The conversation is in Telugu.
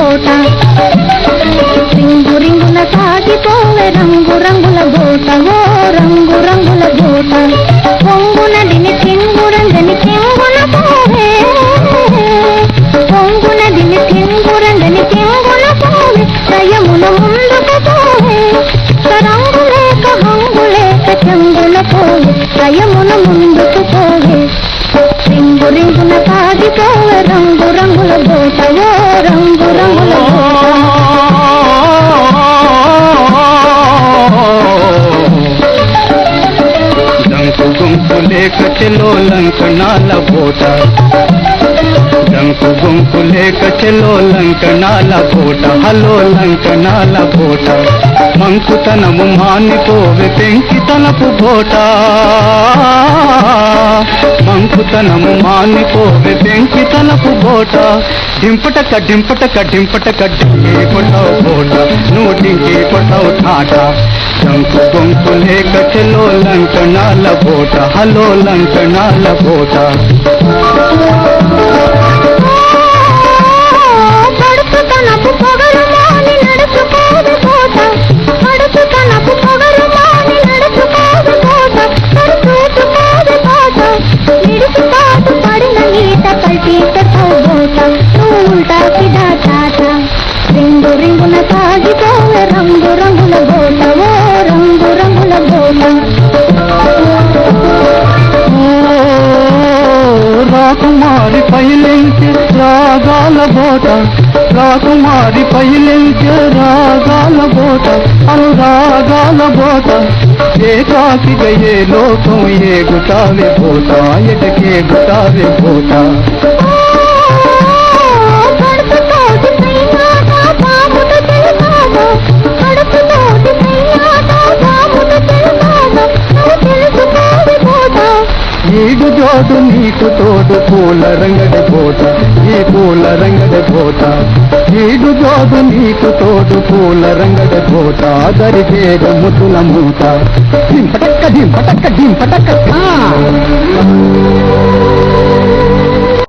బోట రింగు రింగుల సాగిపోవే రంగు రంగుల బోట ఓ రంగు రంగుల బోట పొంగు నదిని చెంగు రంగని చెంగున పోవే పొంగు నదిని చెంగు రంగని చెంగున పోవే దయమున ముందుకు పోవే రంగు లేక హంగు లేక చెంగున పోవే దయమున ముందుకు పోవే రింగు రింగున సాగిపోవే రంగు రంగుల బోట ఓ రంగు రంగుల బోట డంకు గుంపు లేక చెలో లంకనాల బోట డంకు గుంపు లేక చెలో లంకనాల బోట హలో లంకనాల బోట మంకుతనము మానిపోవె పెంకితనపు బోట మంకుతనము మానిపోవె పెంకితనపు బోట డింపటక డింపటక డింపటక డింకి కొట్టావు బోట నువ్వు డింకి కొట్టావు ఠాట శంకు బొంకు లేక చెలో లంకనాల బోట హలో లంకనాల బోట పడుచు తనపు పొగరు మాని నడుచుకోదు కోట పడుచు తనపు పొగరు మాని నడుచుకోదు కోట నడుచుకోదు కోట నిడిచి పాటు పడిన ఈత కల్టీ కట్టవు బోట నువ్వు ఉల్టా సిదా తాట రింగు రింగున సాగిపోవే రంగు రంగుల బోట ఓ రంగు రంగుల బోట ఓ, రాకుమారి పైలెంచి రాగాల బోట రాకుమారి పైలెంచి రాగాల బోట అనురాగాల బోట ఏ కాకిగ ఏ లోకం ఏ గుటావే బోట ఎటకే గుటావే బోట కడుపుతోటి సైనాట పాముట తెలుసాట కడుపుతోటి సైనాట పాముట తెలుసాట నువ్వు తెలుసుకోవి పోట ఈడు జోడు నీకు తోడు పూల రంగడి బోట ఈ పూల రంగడి బోట ఈడు జోడు నీకు తోడు పూల రంగడి బోట దరి వేద ముద్దుల మూట డింపటక్క డింపటక్క డింపటక్క ఆ!